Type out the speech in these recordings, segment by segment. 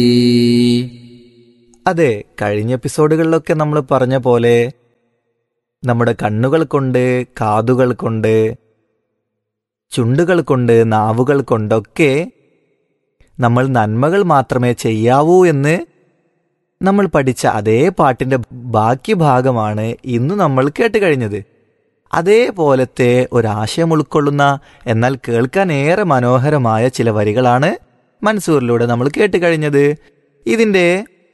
അതെ കഴിഞ്ഞ എപ്പിസോഡുകളിലൊക്കെ നമ്മൾ പറഞ്ഞ പോലെ നമ്മുടെ കണ്ണുകൾ കൊണ്ട് കാതുകൾ കൊണ്ട് ചുണ്ടുകൾ കൊണ്ട് നാവുകൾ കൊണ്ടൊക്കെ നമ്മൾ നന്മകൾ മാത്രമേ ചെയ്യാവൂ എന്ന് നമ്മൾ പഠിച്ച അതേ പാട്ടിന്റെ ബാക്കി ഭാഗമാണ് ഇന്ന് നമ്മൾ കേട്ട് കഴിഞ്ഞത് അതേപോലത്തെ ഒരാശയം ഉൾക്കൊള്ളുന്ന എന്നാൽ കേൾക്കാൻ ഏറെ മനോഹരമായ ചില വരികളാണ് മൻസൂറിലൂടെ നമ്മൾ കേട്ട് കഴിഞ്ഞത് ഇതിൻ്റെ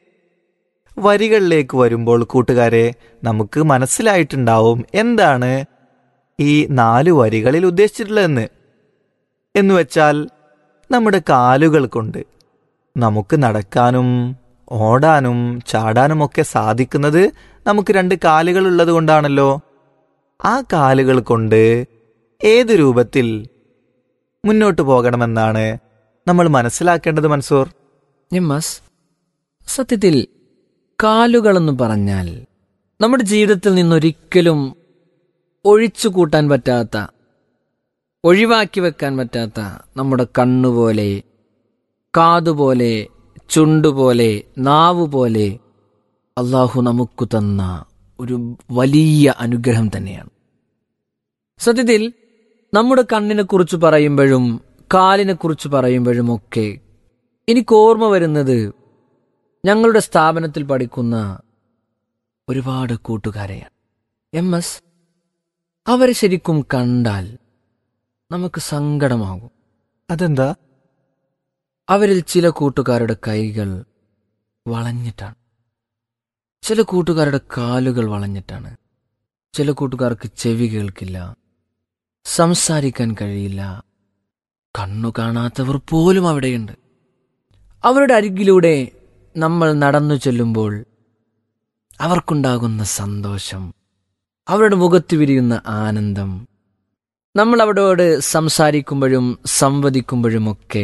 വരികളിലേക്ക് വരുമ്പോൾ കൂട്ടുകാരെ നമുക്ക് മനസ്സിലായിട്ടുണ്ടാവും എന്താണ് ഈ നാല് വരികളിൽ ഉദ്ദേശിച്ചിട്ടുള്ളതെന്ന് എന്നുവെച്ചാൽ നമ്മുടെ കാലുകൾ കൊണ്ട് നമുക്ക് നടക്കാനും ഓടാനും ചാടാനുമൊക്കെ സാധിക്കുന്നത് നമുക്ക് രണ്ട് കാലുകൾ ഉള്ളത് കൊണ്ടാണല്ലോ ആ കാലുകൾ കൊണ്ട് ഏത് രൂപത്തിൽ മുന്നോട്ട് പോകണമെന്നാണ് നമ്മൾ മനസ്സിലാക്കേണ്ടത് മൻസൂർ നിമ്മസ് സത്യത്തിൽ കാലുകളെന്ന് പറഞ്ഞാൽ നമ്മുടെ ജീവിതത്തിൽ നിന്നൊരിക്കലും ഒഴിച്ചു കൂട്ടാൻ പറ്റാത്ത ഒഴിവാക്കി വെക്കാൻ പറ്റാത്ത നമ്മുടെ കണ്ണുപോലെ കാതുപോലെ ചുണ്ടുപോലെ നാവ് പോലെ അള്ളാഹു നമുക്ക് തന്ന ഒരു വലിയ അനുഗ്രഹം തന്നെയാണ് സത്യത്തിൽ നമ്മുടെ കണ്ണിനെ കുറിച്ച് പറയുമ്പോഴും കാലിനെ കുറിച്ച് പറയുമ്പോഴും ഒക്കെ എനിക്ക് ഓർമ്മ വരുന്നത് ഞങ്ങളുടെ സ്ഥാപനത്തിൽ പഠിക്കുന്ന ഒരുപാട് കൂട്ടുകാരെയാണ് എം എസ് അവരെ ശരിക്കും കണ്ടാൽ നമുക്ക് സങ്കടമാകും അതെന്താ അവരിൽ ചില കൂട്ടുകാരുടെ കൈകൾ വളഞ്ഞിട്ടാണ് ചില കൂട്ടുകാരുടെ കാലുകൾ വളഞ്ഞിട്ടാണ് ചില കൂട്ടുകാർക്ക് ചെവി കേൾക്കില്ല സംസാരിക്കാൻ കഴിയില്ല കണ്ണു കാണാത്തവർ പോലും അവിടെയുണ്ട് അവരുടെ അരികിലൂടെ നമ്മൾ നടന്നു ചെല്ലുമ്പോൾ അവർക്കുണ്ടാകുന്ന സന്തോഷം അവരുടെ മുഖത്ത് വിരിയുന്ന ആനന്ദം നമ്മൾ അവരോട് സംസാരിക്കുമ്പോഴും സംവദിക്കുമ്പോഴുമൊക്കെ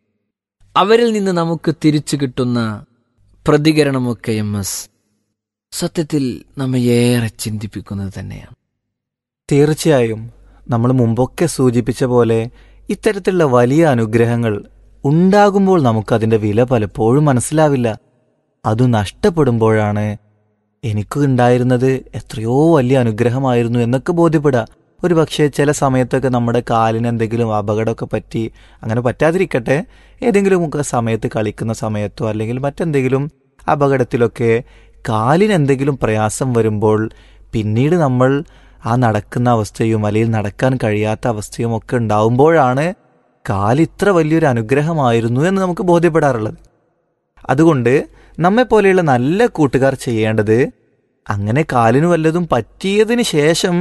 അവരിൽ നിന്ന് നമുക്ക് തിരിച്ചു കിട്ടുന്ന പ്രതികരണമൊക്കെ എം എസ് സത്യത്തിൽ നമ്മെ ഏറെ ചിന്തിപ്പിക്കുന്നത് തന്നെയാണ് തീർച്ചയായും നമ്മൾ മുമ്പൊക്കെ സൂചിപ്പിച്ച പോലെ ഇത്തരത്തിലുള്ള വലിയ അനുഗ്രഹങ്ങൾ ഉണ്ടാകുമ്പോൾ നമുക്കതിൻ്റെ വില പലപ്പോഴും മനസ്സിലാവില്ല അത് നഷ്ടപ്പെടുമ്പോഴാണ് എനിക്ക് ഉണ്ടായിരുന്നത് എത്രയോ വലിയ അനുഗ്രഹമായിരുന്നു എന്നൊക്കെ ബോധ്യപ്പെടുക ഒരു പക്ഷേ ചില സമയത്തൊക്കെ നമ്മുടെ കാലിന് എന്തെങ്കിലും അപകടമൊക്കെ പറ്റി അങ്ങനെ പറ്റാതിരിക്കട്ടെ ഏതെങ്കിലും ഒക്കെ സമയത്ത് കളിക്കുന്ന സമയത്തോ അല്ലെങ്കിൽ മറ്റെന്തെങ്കിലും അപകടത്തിലൊക്കെ കാലിന് എന്തെങ്കിലും പ്രയാസം വരുമ്പോൾ പിന്നീട് നമ്മൾ ആ നടക്കുന്ന അവസ്ഥയും അല്ലെങ്കിൽ നടക്കാൻ കഴിയാത്ത അവസ്ഥയും ഒക്കെ ഉണ്ടാവുമ്പോഴാണ് കാല് ഇത്ര വലിയൊരു അനുഗ്രഹമായിരുന്നു എന്ന് നമുക്ക് ബോധ്യപ്പെടാറുള്ളത് അതുകൊണ്ട് നമ്മെപ്പോലെയുള്ള നല്ല കൂട്ടുകാർ ചെയ്യേണ്ടത് അങ്ങനെ കാലിന് വല്ലതും പറ്റിയതിന് ശേഷം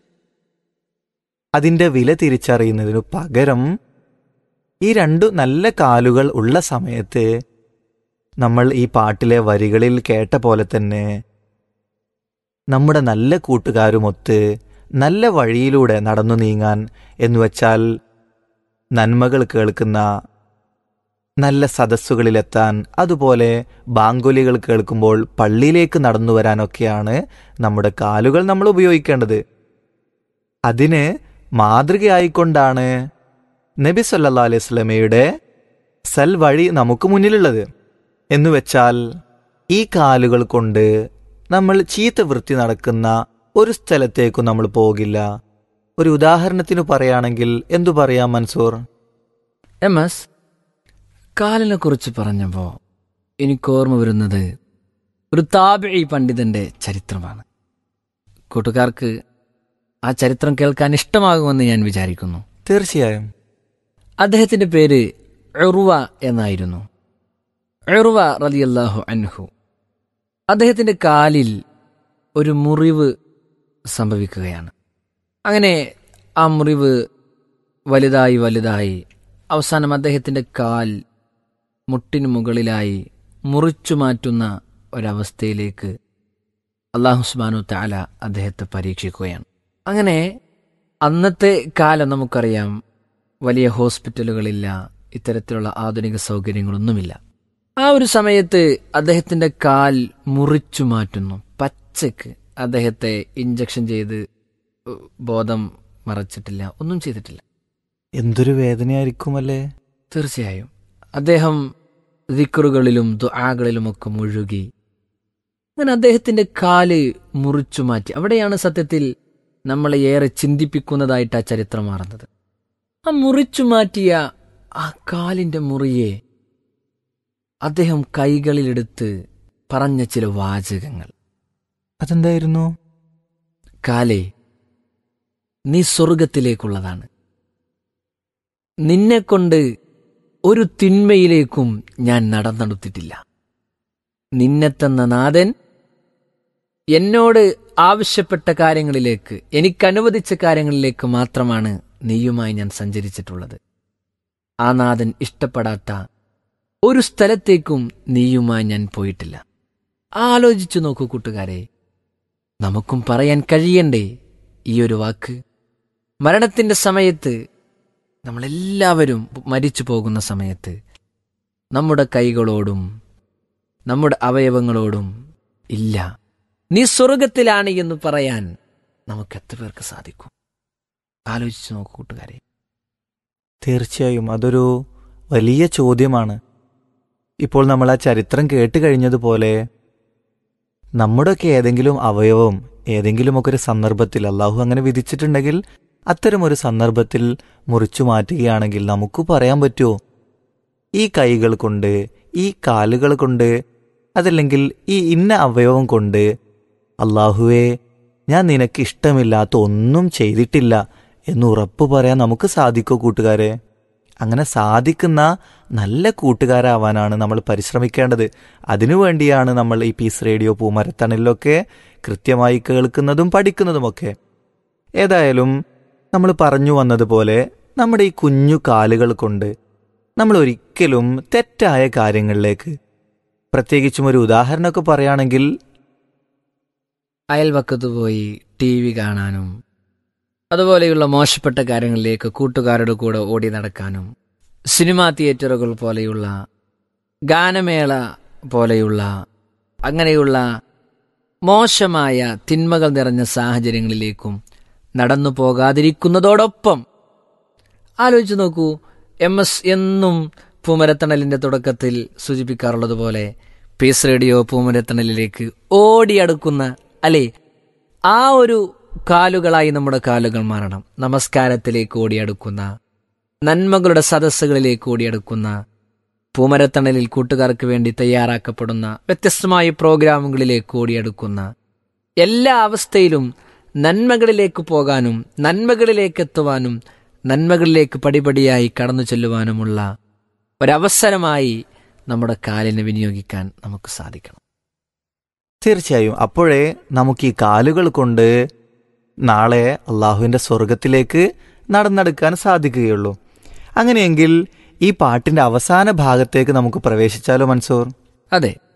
അതിൻ്റെ വില തിരിച്ചറിയുന്നതിനു പകരം ഈ രണ്ടു നല്ല കാലുകൾ ഉള്ള സമയത്ത് നമ്മൾ ഈ പാട്ടിലെ വരികളിൽ കേട്ട പോലെ തന്നെ നമ്മുടെ നല്ല കൂട്ടുകാരുമൊത്ത് നല്ല വഴിയിലൂടെ നടന്നു നീങ്ങാൻ എന്നുവച്ചാൽ നന്മകൾ കേൾക്കുന്ന നല്ല സദസ്സുകളിലെത്താൻ അതുപോലെ ബാങ്കുലികൾ കേൾക്കുമ്പോൾ പള്ളിയിലേക്ക് നടന്നു വരാനൊക്കെയാണ് നമ്മുടെ കാലുകൾ നമ്മൾ ഉപയോഗിക്കേണ്ടത് അതിന് മാതൃകയായിക്കൊണ്ടാണ് നബി സല്ലാ അലൈഹി സ്വലമയുടെ സൽ വഴി നമുക്ക് മുന്നിലുള്ളത് എന്നുവെച്ചാൽ ഈ കാലുകൾ കൊണ്ട് നമ്മൾ ചീത്ത വൃത്തി നടക്കുന്ന ഒരു സ്ഥലത്തേക്കും നമ്മൾ പോകില്ല ഒരു ഉദാഹരണത്തിന് പറയുകയാണെങ്കിൽ എന്തു പറയാം മൻസൂർ എം എസ് കാലിനെ കുറിച്ച് പറഞ്ഞപ്പോൾ എനിക്ക് ഓർമ്മ വരുന്നത് ഒരു താബിഴി പണ്ഡിതന്റെ ചരിത്രമാണ് കൂട്ടുകാർക്ക് ആ ചരിത്രം കേൾക്കാൻ ഇഷ്ടമാകുമെന്ന് ഞാൻ വിചാരിക്കുന്നു തീർച്ചയായും അദ്ദേഹത്തിന്റെ പേര് എറുവ എന്നായിരുന്നു എറുവ റലിയല്ലാഹു അൻഹു അദ്ദേഹത്തിന്റെ കാലിൽ ഒരു മുറിവ് സംഭവിക്കുകയാണ് അങ്ങനെ ആ മുറിവ് വലുതായി വലുതായി അവസാനം അദ്ദേഹത്തിന്റെ കാൽ മുട്ടിനു മുകളിലായി മുറിച്ചു മാറ്റുന്ന ഒരവസ്ഥയിലേക്ക് അള്ളാഹു സുബാനു താല അദ്ദേഹത്തെ പരീക്ഷിക്കുകയാണ് അങ്ങനെ അന്നത്തെ കാലം നമുക്കറിയാം വലിയ ഹോസ്പിറ്റലുകളില്ല ഇത്തരത്തിലുള്ള ആധുനിക സൗകര്യങ്ങളൊന്നുമില്ല ആ ഒരു സമയത്ത് അദ്ദേഹത്തിന്റെ കാൽ മുറിച്ചു മാറ്റുന്നു പച്ചക്ക് അദ്ദേഹത്തെ ഇഞ്ചക്ഷൻ ചെയ്ത് ബോധം മറച്ചിട്ടില്ല ഒന്നും ചെയ്തിട്ടില്ല എന്തൊരു വേദനയായിരിക്കുമല്ലേ തീർച്ചയായും അദ്ദേഹം ദിക്റുകളിലും ദുആകളിലുമൊക്കെ മുഴുകി അങ്ങനെ അദ്ദേഹത്തിന്റെ കാല് മുറിച്ചു മാറ്റി അവിടെയാണ് സത്യത്തിൽ നമ്മളെ ഏറെ ചിന്തിപ്പിക്കുന്നതായിട്ട് ആ ചരിത്രം മാറുന്നത് ആ മുറിച്ചു മാറ്റിയ ആ കാലിന്റെ മുറിയെ അദ്ദേഹം കൈകളിലെടുത്ത് പറഞ്ഞ ചില വാചകങ്ങൾ അതെന്തായിരുന്നു കാലേ നീ സ്വർഗത്തിലേക്കുള്ളതാണ് നിന്നെക്കൊണ്ട് ഒരു തിന്മയിലേക്കും ഞാൻ നടന്നെടുത്തിട്ടില്ല നിന്നെ തന്ന നാഥൻ എന്നോട് ആവശ്യപ്പെട്ട കാര്യങ്ങളിലേക്ക് എനിക്ക് അനുവദിച്ച കാര്യങ്ങളിലേക്ക് മാത്രമാണ് നീയുമായി ഞാൻ സഞ്ചരിച്ചിട്ടുള്ളത് ആ നാഥൻ ഇഷ്ടപ്പെടാത്ത ഒരു സ്ഥലത്തേക്കും നീയുമായി ഞാൻ പോയിട്ടില്ല ആലോചിച്ചു നോക്കൂ കൂട്ടുകാരെ നമുക്കും പറയാൻ കഴിയണ്ടേ ഈ ഒരു വാക്ക് മരണത്തിന്റെ സമയത്ത് നമ്മളെല്ലാവരും മരിച്ചു പോകുന്ന സമയത്ത് നമ്മുടെ കൈകളോടും നമ്മുടെ അവയവങ്ങളോടും ഇല്ല നീ സ്വർഗത്തിലാണ് എന്ന് പറയാൻ നമുക്ക് എത്ര പേർക്ക് സാധിക്കും ആലോചിച്ചു നോക്കൂ കൂട്ടുകാരെ തീർച്ചയായും അതൊരു വലിയ ചോദ്യമാണ് ഇപ്പോൾ നമ്മൾ ആ ചരിത്രം കേട്ട് കഴിഞ്ഞതുപോലെ നമ്മുടെയൊക്കെ ഏതെങ്കിലും അവയവം ഏതെങ്കിലുമൊക്കെ ഒരു സന്ദർഭത്തിൽ അള്ളാഹു അങ്ങനെ വിധിച്ചിട്ടുണ്ടെങ്കിൽ അത്തരമൊരു സന്ദർഭത്തിൽ മുറിച്ചു മാറ്റുകയാണെങ്കിൽ നമുക്ക് പറയാൻ പറ്റുമോ ഈ കൈകൾ കൊണ്ട് ഈ കാലുകൾ കൊണ്ട് അതല്ലെങ്കിൽ ഈ ഇന്ന അവയവം കൊണ്ട് അള്ളാഹുവേ ഞാൻ നിനക്ക് ഇഷ്ടമില്ലാത്ത ഒന്നും ചെയ്തിട്ടില്ല എന്ന് ഉറപ്പ് പറയാൻ നമുക്ക് സാധിക്കോ കൂട്ടുകാരെ അങ്ങനെ സാധിക്കുന്ന നല്ല കൂട്ടുകാരാവാനാണ് നമ്മൾ പരിശ്രമിക്കേണ്ടത് അതിനുവേണ്ടിയാണ് നമ്മൾ ഈ പീസ് റേഡിയോ പൂമരത്തണലിലൊക്കെ കൃത്യമായി കേൾക്കുന്നതും പഠിക്കുന്നതുമൊക്കെ ഏതായാലും നമ്മൾ പറഞ്ഞു വന്നതുപോലെ നമ്മുടെ ഈ കുഞ്ഞു കാലുകൾ കൊണ്ട് നമ്മൾ ഒരിക്കലും തെറ്റായ കാര്യങ്ങളിലേക്ക് പ്രത്യേകിച്ചും ഒരു ഉദാഹരണമൊക്കെ പറയുകയാണെങ്കിൽ അയൽവക്കത്ത് പോയി ടി വി കാണാനും അതുപോലെയുള്ള മോശപ്പെട്ട കാര്യങ്ങളിലേക്ക് കൂട്ടുകാരുടെ കൂടെ ഓടി നടക്കാനും സിനിമാ തിയേറ്ററുകൾ പോലെയുള്ള ഗാനമേള പോലെയുള്ള അങ്ങനെയുള്ള മോശമായ തിന്മകൾ നിറഞ്ഞ സാഹചര്യങ്ങളിലേക്കും നടന്നു പോകാതിരിക്കുന്നതോടൊപ്പം ആലോചിച്ചു നോക്കൂ എം എസ് എന്നും പൂമരത്തണലിന്റെ തുടക്കത്തിൽ സൂചിപ്പിക്കാറുള്ളത് പോലെ പീസ് റേഡിയോ പൂമരത്തണലിലേക്ക് ഓടിയടുക്കുന്ന അല്ലേ ആ ഒരു കാലുകളായി നമ്മുടെ കാലുകൾ മാറണം നമസ്കാരത്തിലേക്ക് ഓടിയടുക്കുന്ന നന്മകളുടെ സദസ്സുകളിലേക്ക് ഓടിയടുക്കുന്ന പൂമരത്തണലിൽ കൂട്ടുകാർക്ക് വേണ്ടി തയ്യാറാക്കപ്പെടുന്ന വ്യത്യസ്തമായ പ്രോഗ്രാമുകളിലേക്ക് ഓടിയെടുക്കുന്ന എല്ലാ അവസ്ഥയിലും നന്മകളിലേക്ക് പോകാനും നന്മകളിലേക്ക് എത്തുവാനും നന്മകളിലേക്ക് പടിപടിയായി കടന്നു ചെല്ലുവാനുമുള്ള ഒരവസരമായി നമ്മുടെ കാലിനെ വിനിയോഗിക്കാൻ നമുക്ക് സാധിക്കണം തീർച്ചയായും അപ്പോഴേ നമുക്ക് ഈ കാലുകൾ കൊണ്ട് നാളെ അള്ളാഹുവിൻ്റെ സ്വർഗത്തിലേക്ക് നടന്നെടുക്കാൻ സാധിക്കുകയുള്ളൂ അങ്ങനെയെങ്കിൽ ഈ പാട്ടിന്റെ അവസാന ഭാഗത്തേക്ക് നമുക്ക് പ്രവേശിച്ചാലോ മൻസൂർ അതെ